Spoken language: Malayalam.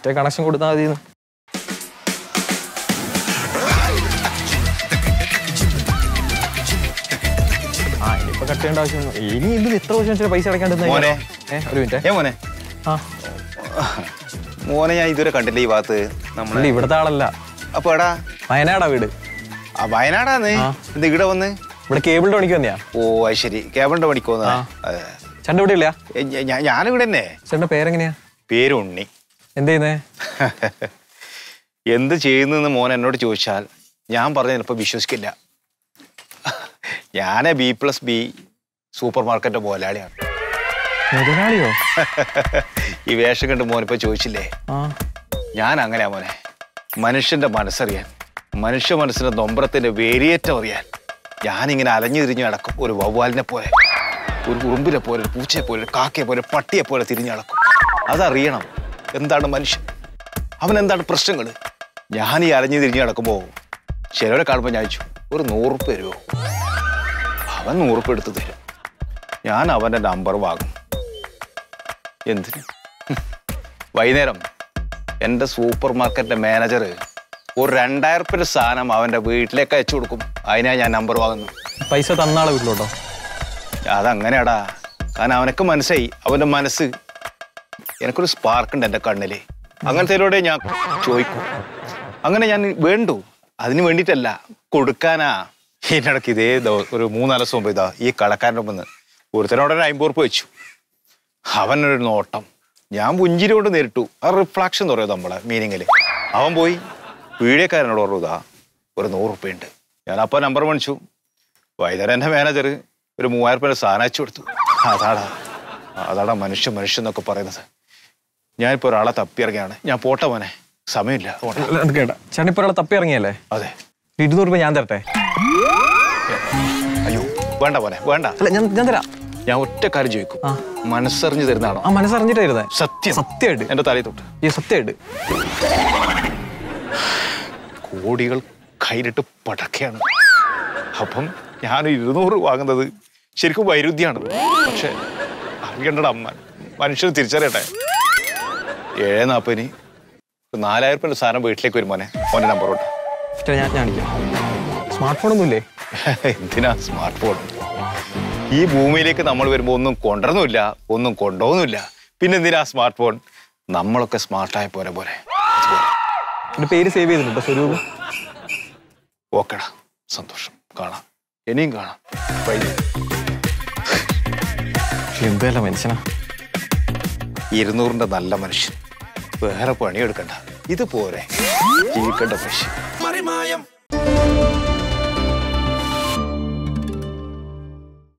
ഒറ്റ കണക്ഷൻ കൊടുത്താൽ മതി ആ ഇനിയിപ്പോ കട്ട് ചെയ്യേണ്ട ആവശ്യം ഇനി ഇത് എത്ര വർഷം വെച്ചാൽ പൈസ അടയ്ക്കാണ്ട് മോനെ. ഏ ഒരു മിനിറ്റ് ഏ മോനെ ആ മോനെ ഞാൻ ഇതുവരെ കണ്ടില്ല ഈ ഭാഗത്ത് നമ്മളെ ഇല്ല ഇവിടുത്തെ ആളല്ല അപ്പൊ എടാ വയനാടാ വീട് ആ വയനാടാന്ന് ആ. ഇത് ഇവിടെ വന്ന് ഇവിടെ കേബിളിന്റെ പണിക്ക് വന്നെയാ ഓ അത് ശരി കേബിളിന്റെ പണിക്ക് വന്നതാ ആ. അതെ. ചേട്ടൻ ഇവിടെ ഇല്ല ഏ, ഞാ- ഞാനിവിടെ തന്നെ ചേട്ടന്റെ പേരെങ്ങനെയാ പേര് ഉണ്ണി എന്ത് ചെയ്യുന്നേ എന്ത് ചെയ്യുന്നെന്ന് മോൻ എന്നോട് ചോദിച്ചാൽ ഞാൻ പറഞ്ഞ ചിലപ്പോൾ വിശ്വസിക്കില്ല ഞാൻ B plus B super market മുതലാളിയാണ് മുതലാളിയോ ഈ വേഷം കണ്ട് മോനിപ്പോൾ ചോദിച്ചില്ലേ ആ ഞാൻ അങ്ങനെയാ മോനെ മനുഷ്യന്റെ മനസ്സറിയാൻ മനുഷ്യ മനസ്സിന്റെ നൊമ്പരത്തിന്റെ വേരിയേറ്റം അറിയാൻ ഞാനിങ്ങനെ അലഞ്ഞു തിരിഞ്ഞു നടക്കും ഒരു വവ്വാലിനെ പോലെ ഒരു ഉറുമ്പിനെ പോലെ ഒരു പൂച്ചയെ പോലെ ഒരു കാക്കയെ പോലെ ഒരു പട്ടിയെ പോലെ തിരിഞ്ഞു നടക്കും അതറിയണം എന്താണ് മനുഷ്യൻ അവൻ എന്താണ് പ്രശ്നങ്ങൾ ഞാൻ ഈ അലഞ്ഞു തിരിഞ്ഞു നടക്കുമ്പോൾ ചിലവരെ കാണുമ്പോൾ ഞാൻ ചോദിച്ചു ഒരു നൂറുപ്പ് തരുമോ അവൻ നൂറുപ്പ് എടുത്ത് തരും ഞാൻ അവൻ്റെ നമ്പർ വാങ്ങും എന്തിന് വൈകുന്നേരം എൻ്റെ സൂപ്പർ മാർക്കറ്റിന്റെ മാനേജർ ഒരു രണ്ടായിരം റുപ്യ സാധനം അവൻ്റെ വീട്ടിലേക്ക് അയച്ചു കൊടുക്കും അതിനാ ഞാൻ നമ്പർ വാങ്ങുന്നു പൈസ തന്നാളെ വീട്ടിലോട്ടോ അതങ്ങനെയാടാ കാരണം അവനക്ക് മനസ്സായി അവൻ്റെ മനസ്സ് എനിക്കൊരു സ്പാർക്ക് ഉണ്ട് എൻ്റെ കണ്ണില് അങ്ങനത്തെ ഞാൻ ചോദിക്കും അങ്ങനെ ഞാൻ വേണ്ടു അതിന് വേണ്ടിയിട്ടല്ല കൊടുക്കാനാ ഇതിനിടയ്ക്ക് ഇതേ ദിവ- ഒരു മൂന്നാല് ദിവസം മുമ്പ് ഇതാ ഈ കടക്കാരൻ്റെ മുമ്പ് ഒരുത്തനോടെ അമ്പത് ഉറുപ്പ് വെച്ചു അവനൊരു നോട്ടം ഞാൻ പുഞ്ചിരി കൊണ്ട് നേരിട്ടു ആ റിഫ്ലാക്ഷൻ എന്ന് പറയുന്നത് നമ്മളെ മീനിങ്ങിൽ അവൻ പോയി പീഡിയക്കാരനോട് പറഞ്ഞു ഇതാ ഒരു നൂറ് ഉറുപ്പ ഉണ്ട് ഞാൻ അപ്പോൾ നമ്പർ മേടിച്ചു വൈകുന്നേരം എൻ്റെ മാനേജർ ഒരു മൂവായിരം രൂപയുടെ സാധനം അയച്ചു കൊടുത്തു അതാടാ അതാടാ മനുഷ്യ മനുഷ്യൻ എന്നൊക്കെ പറയുന്നത് ഞാനിപ്പോൾ ഒരാളെ തപ്പിയിറങ്ങിയാണ് ഞാൻ പോട്ടെ മോനെ സമയമില്ല പോട്ടെ അത് കേട്ട ചേട്ടൻ ഇപ്പൊ ഒരാളെ തപ്പി ഇറങ്ങിയല്ലേ അതെ ഇരുന്നൂറ് രൂപ ഞാൻ തരട്ടെ അയ്യോ വേണ്ട മോനെ വേണ്ട അല്ല ഞാൻ ഞാൻ തരാം ഞാൻ ഒറ്റ കാര്യം ചോദിക്കും ആ. മനസ്സറിഞ്ഞ് തരുന്നതാണോ ആ മനസ്സറിഞ്ഞിട്ടായിരുന്നേ സത്യം സത്യമായിട്ട് എൻ്റെ തലയിൽ തൊട്ട് ഈ സത്യമായിട്ട് കോടികൾ കയ്യിലിട്ട് പടക്കയാണ് അപ്പം ഞാൻ ഇരുന്നൂറ് വാങ്ങുന്നത് ശരിക്കും വൈരുദ്ധ്യമാണ് പക്ഷെ അറിയണ്ടട അമ്മ മനുഷ്യന് തിരിച്ചറിയട്ടെ ഏഴ് നാൽപ്പതിന് ഒരു നാലായിരം രൂപയുടെ സാധനം വീട്ടിലേക്ക് വരും മോനെ മോൻ്റെ നമ്പറുണ്ട് ചേട്ടാ ഞാൻ ഞാൻ സ്മാർട്ട് ഫോൺ ഒന്നുമില്ലേ എന്തിനാ സ്മാർട്ട് ഫോൺ ഈ ഭൂമിയിലേക്ക് നമ്മൾ വരുമ്പോൾ ഒന്നും കൊണ്ടുവരുന്നില്ല ഒന്നും കൊണ്ടുപോകുന്നില്ല പിന്നെ എന്തിനാ സ്മാർട്ട് ഫോൺ നമ്മളൊക്കെ സ്മാർട്ടായ പോലെ പോലെ എന്റെ പേര് സേവ് ചെയ്തിട്ടുണ്ട് സ്വരൂപ് ഓക്കെടാ സന്തോഷം കാണാം ഇനിയും കാണാം വൈകി എന്തല്ല മനുഷ്യനാ ഇരുന്നൂറിന്റെ നല്ല മനുഷ്യൻ വേറെ പണിയെടുക്കണ്ട ഇത് പോരെ ജീവിക്കേണ്ട മനുഷ്യൻ മറിമായം